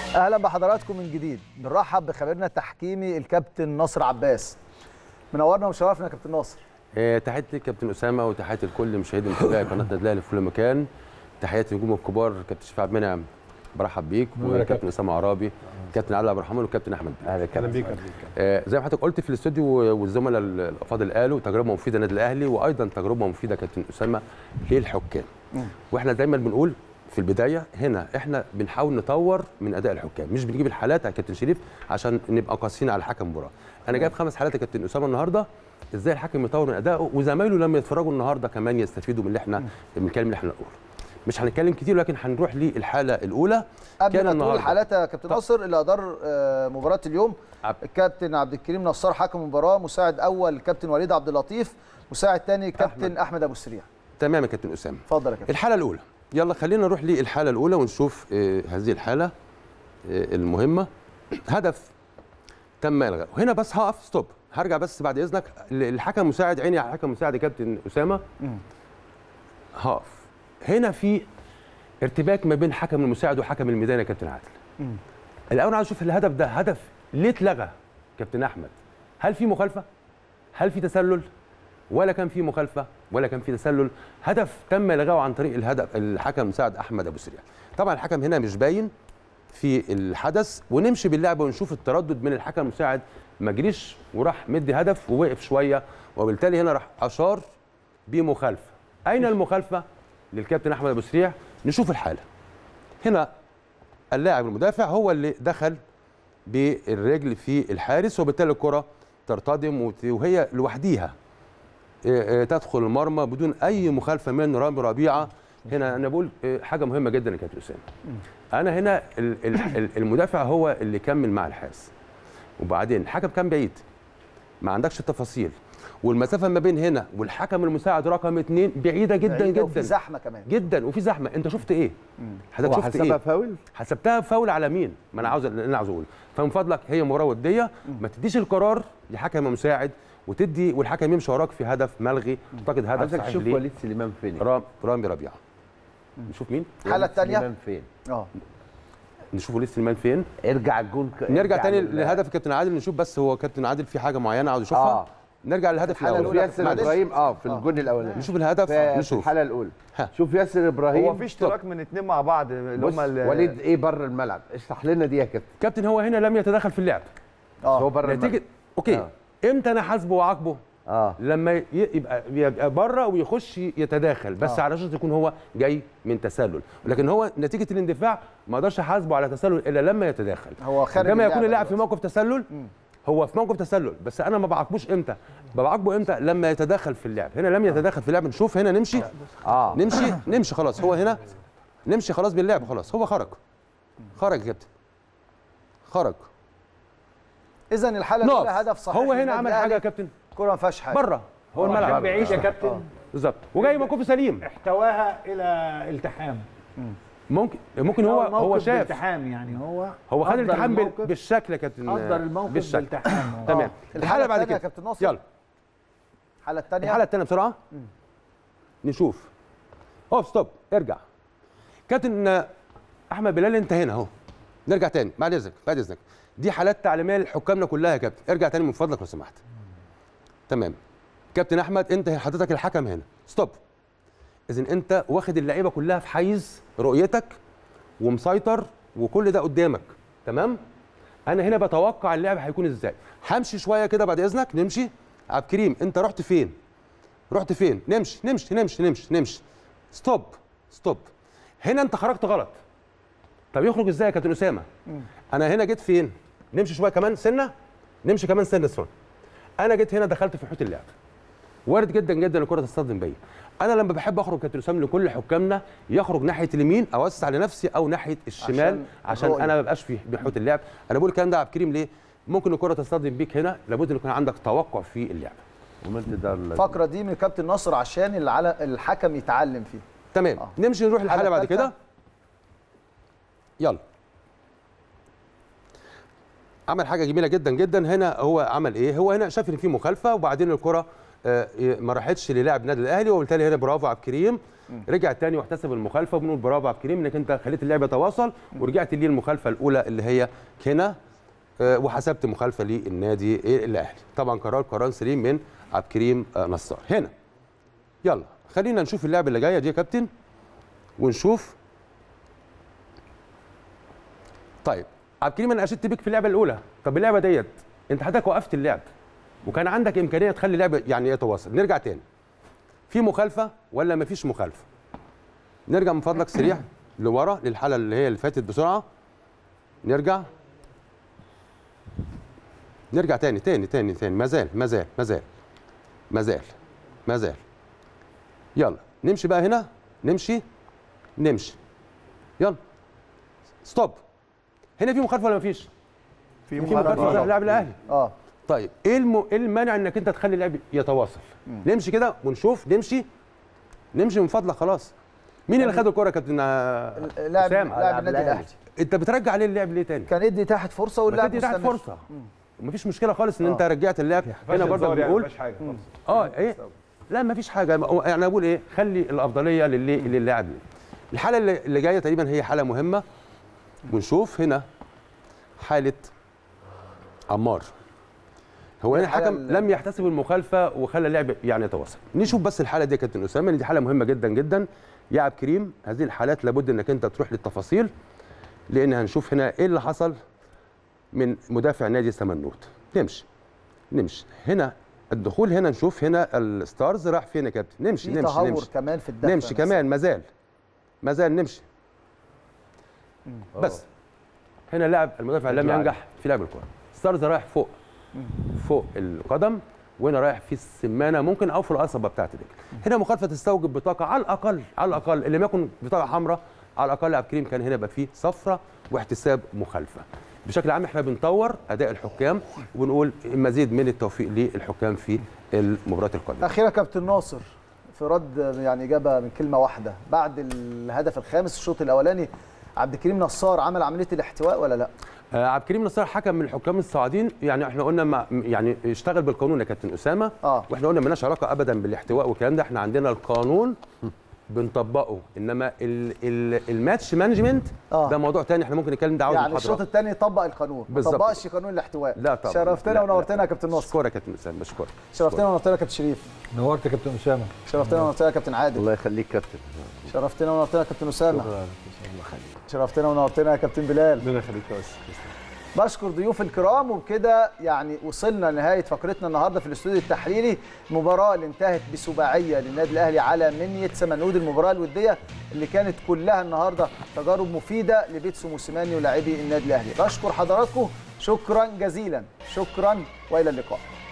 اهلا بحضراتكم من جديد بنرحب بخبيرنا التحكيمي الكابتن نصر عباس منورنا ومشرفنا يا كابتن نصر آه، تحياتي ليك كابتن اسامه وتحياتي لكل مشاهدي متابعي قناه النادي الاهلي في كل مكان تحياتي للنجوم الكبار كابتن شفيع عبد المنعم برحب بيك وكابتن اسامه عرابي كابتن علي عبد الرحمن والكابتن احمد اهلا اهلا بيك آه، زي ما حضرتك قلت في الاستوديو والزملاء الافاضل قالوا تجربه مفيده للنادي الاهلي وايضا تجربه مفيده كابتن اسامه للحكام واحنا دايما بنقول في البدايه هنا احنا بنحاول نطور من اداء الحكام مش بنجيب الحالات يا كابتن شريف عشان نبقى قاسيين على حكم المباراه انا جايب خمس حالات يا كابتن اسامه النهارده ازاي الحكم يطور من ادائه وزمايله لما يتفرجوا النهارده كمان يستفيدوا من اللي احنا من الكلام اللي احنا نقوله مش هنتكلم كتير لكن هنروح للحاله الاولى قبل كان ما تقول النهاردة. الحالات يا كابتن نصر اللي ادار آه، مباراه اليوم عب- الكابتن عبد الكريم نصار حكم المباراه مساعد اول كابتن وليد عبد اللطيف مساعد ثاني كابتن احمد, أحمد ابو السريع تمام يا كابتن اسامه اتفضل يا كابتن الحاله الاولى يلا خلينا نروح للحاله الاولى ونشوف آه، هذه الحاله آه، المهمه هدف تم الغاء وهنا بس هقف ستوب هرجع بس بعد اذنك الحكم مساعد عيني على الحكم مساعد يا كابتن اسامه هقف هنا في ارتباك ما بين حكم المساعد وحكم الميدان يا كابتن عادل الاول عايز اشوف الهدف ده هدف ليه اتلغى كابتن احمد هل في مخالفه هل في تسلل ولا كان في مخالفه ولا كان في تسلل هدف تم الغائه عن طريق الهدف الحكم المساعد احمد ابو سريع طبعا الحكم هنا مش باين في الحدث ونمشي باللعبه ونشوف التردد من الحكم المساعد ما جريش وراح مدي هدف ووقف شويه وبالتالي هنا راح اشار بمخالفه اين المخالفه للكابتن احمد ابو سريع نشوف الحاله هنا اللاعب المدافع هو اللي دخل بالرجل في الحارس وبالتالي الكره ترتدم وت- وهي لوحديها آه، آه، تدخل المرمى بدون اي مخالفه من رامي ربيعه هنا انا بقول آه، حاجه مهمه جدا يا كابتن اسامه انا هنا ال- ال- ال- المدافع هو اللي كمل مع الحارس وبعدين الحكم كان بعيد ما عندكش التفاصيل والمسافه ما بين هنا والحكم المساعد رقم اثنين بعيده جدا بعيدة وفي جدا زحمه كمان جدا وفي زحمه انت شفت ايه حضرتك هو شفت حسبها ايه فاول حسبتها فاول على مين؟ ما انا عاوز اللي انا عاوز اقوله، فمن فضلك هي مباراه وديه ما تديش القرار لحكم مساعد وتدي والحكم يمشي وراك في هدف ملغي اعتقد هدف عايزك صحيح تشوف ليه وليد سليمان فين رام رامي ربيعه نشوف مين؟ الحاله وليد الثانيه سليمان فين اه نشوف وليد سليمان فين؟ ارجع الجون ك... نرجع تاني لل- لهدف الكابتن عادل نشوف بس هو كابتن عادل في حاجه معينه عاوز يشوفها آه. نرجع للهدف الحالة الاول الأولى. ياسر معلش. ابراهيم اه في الجون الاولاني نشوف الهدف في نشوف الحاله الاولى ها. شوف ياسر ابراهيم هو في اشتراك من اتنين مع بعض اللي بص هم ال- وليد ايه بره الملعب اشرح لنا دي يا كابتن كابتن هو هنا لم يتدخل في اللعب هو اه بره نتيجه الملعب اوكي آه. امتى انا حاسبه وعاقبه؟ اه لما ي- يبقى يبقى بره ويخش يتداخل بس آه. على اساس يكون هو جاي من تسلل لكن هو نتيجه الاندفاع ما اقدرش احاسبه على تسلل الا لما يتداخل هو خارج عندما يكون اللعبة اللاعب في دلوقتي. موقف تسلل هو في موقف تسلل بس انا ما بعاقبوش امتى بعاقبه امتى لما يتدخل في اللعب هنا لم يتدخل في اللعب نشوف هنا نمشي اه نمشي نمشي خلاص هو هنا نمشي خلاص باللعب خلاص هو خرج خرج يا كابتن خرج اذا الحاله الاولى نقف هدف صحيح هو هنا للنادي عمل حاجه يا الأهلي. كابتن الكره ما فيهاش حاجه بره هو الملعب بعيد يا كابتن بالظبط وجاي موقف سليم احتواها الى التحام ممكن ممكن هو هو موقف شاف بالتحام يعني هو هو خد قدر الالتحام بال- الموقف- بالشكل يا كابتن قدر الموقف بالشكل بالتحام هو. تمام الحاله بعد الثانية يا كده كابتن ناصر يلا الحاله الثانيه الحاله الثانيه بسرعه نشوف اوف ستوب ارجع كابتن احمد بلال انت هنا اهو نرجع تاني بعد اذنك بعد اذنك دي حالات تعليميه لحكامنا كلها يا كابتن ارجع تاني من فضلك لو سمحت تمام كابتن احمد انت حضرتك الحكم هنا ستوب اذا انت واخد اللعيبه كلها في حيز رؤيتك ومسيطر وكل ده قدامك تمام انا هنا بتوقع اللعب هيكون ازاي همشي شويه كده بعد اذنك نمشي عبد الكريم انت رحت فين رحت فين نمشي نمشي نمشي نمشي نمشي ستوب ستوب هنا انت خرجت غلط طب يخرج ازاي يا كابتن اسامه انا هنا جيت فين نمشي شويه كمان سنه نمشي كمان سنه سنه انا جيت هنا دخلت في حوت اللعب وارد جدا جدا الكره تصطدم بيا انا لما بحب اخرج كابتن اسامه لكل حكامنا يخرج ناحيه اليمين اوسع لنفسي او ناحيه الشمال عشان عشان, الرؤية. انا ما ببقاش في بحوت اللعب انا بقول الكلام ده يا عبد الكريم ليه ممكن الكره تصطدم بيك هنا لابد ان يكون عندك توقع في اللعب عملت ده ال- الفقره دي من كابتن ناصر عشان العل- الحكم يتعلم فيها تمام آه. نمشي نروح الحالة الحاله بعد التالتة. كده يلا عمل حاجه جميله جدا جدا هنا هو عمل ايه هو هنا شاف ان في مخالفه وبعدين الكره آه، ما راحتش للاعب النادي الاهلي وبالتالي هنا برافو عبد الكريم رجع تاني واحتسب المخالفه وبنقول برافو عبد الكريم انك انت خليت اللعب يتواصل ورجعت ليه المخالفه الاولى اللي هي هنا آه، وحسبت مخالفه للنادي الاهلي طبعا قرار قرار سليم من عبد الكريم آه، نصار هنا يلا خلينا نشوف اللعبه اللي جايه دي يا كابتن ونشوف طيب عبد الكريم انا اشدت بيك في اللعبه الاولى طب اللعبه ديت انت حضرتك وقفت اللعب وكان عندك امكانيه تخلي اللعب يعني يتواصل نرجع تاني في مخالفه ولا مفيش مخالفه نرجع من فضلك سريع لورا للحاله اللي هي اللي فاتت بسرعه نرجع نرجع تاني تاني تاني تاني ما زال ما زال ما زال ما زال ما زال يلا نمشي بقى هنا نمشي نمشي يلا ستوب هنا في مخالفه ولا مفيش؟ في في مخالفه صالح اللاعب الاهلي اه طيب ايه الم... ايه المانع انك انت تخلي اللعب يتواصل نمشي كده ونشوف نمشي نمشي من فضلك خلاص مين اللي خد الكره يا كابتن آه، لاعب أسامة؟ لاعب النادي الاهلي انت بترجع ليه اللعب ليه تاني كان ادي تحت فرصه ما واللاعب تدي تحت مستمر. فرصه مفيش مشكله خالص ان انت رجعت اللعب هنا برضه يعني بنقول مفيش حاجه خالص. اه ايه لا ما فيش حاجه هو- يعني انا بقول ايه خلي الافضليه للي للاعب الحاله اللي اللي جايه تقريبا هي حاله مهمه ونشوف هنا حاله عمار هو هنا الحالة الحكم ال- لم يحتسب المخالفه وخلى اللعب يعني يتواصل نشوف بس الحاله دي يا كابتن اسامه إن دي حاله مهمه جدا جدا يا عبد كريم هذه الحالات لابد انك انت تروح للتفاصيل لان هنشوف هنا ايه اللي حصل من مدافع نادي سمنوت نمشي نمشي هنا الدخول هنا نشوف هنا الستارز راح فين يا كابتن نمشي في نمشي تهور نمشي كمان في الدفع نمشي مثلاً. كمان مازال مازال نمشي بس هنا لاعب المدافع لم يطلع. ينجح في لعب الكره ستارز رايح فوق فوق القدم وهنا رايح في السمانه ممكن او في القصبه بتاعت الرجل هنا مخالفه تستوجب بطاقه على الاقل على الاقل اللي لم يكن بطاقه حمراء على الاقل عبد الكريم كان هنا يبقى فيه صفرة واحتساب مخالفه بشكل عام احنا بنطور اداء الحكام وبنقول مزيد من التوفيق للحكام في المباريات القادمه اخيرا كابتن ناصر في رد يعني اجابه من كلمه واحده بعد الهدف الخامس الشوط الاولاني عبد الكريم نصار عمل عمليه الاحتواء ولا لا؟ آه، عبد الكريم نصار حكم من الحكام الصاعدين يعني احنا قلنا ما يعني اشتغل بالقانون يا كابتن اسامه اه واحنا قلنا مالناش علاقه ابدا بالاحتواء والكلام ده احنا عندنا القانون بنطبقه انما ال ال الماتش مانجمنت آه. ده موضوع تاني احنا ممكن نتكلم ده عاوز يعني الشوط محاضره الثاني طبق القانون ما بالظبط. طبقش قانون الاحتواء لا طبعا شرفتنا لا، ونورتنا لا. يا كابتن ناصر بشكرك يا كابتن اسامه بشكرك شرفتنا ونورتنا يا كابتن شريف نورت يا كابتن اسامه شرفتنا ونورتنا يا كابتن عادل الله يخليك كابتن شرفتنا ونورتنا يا كابتن اسامه شكرا الله يخليك شرفتنا ونورتنا يا كابتن بلال ربنا يخليك يا بس بشكر ضيوف الكرام وبكده يعني وصلنا لنهايه فقرتنا النهارده في الاستوديو التحليلي المباراه اللي انتهت بسباعيه للنادي الاهلي على منيه سمنود المباراه الوديه اللي كانت كلها النهارده تجارب مفيده لبيتسو موسيماني ولاعبي النادي الاهلي بشكر حضراتكم شكرا جزيلا شكرا والى اللقاء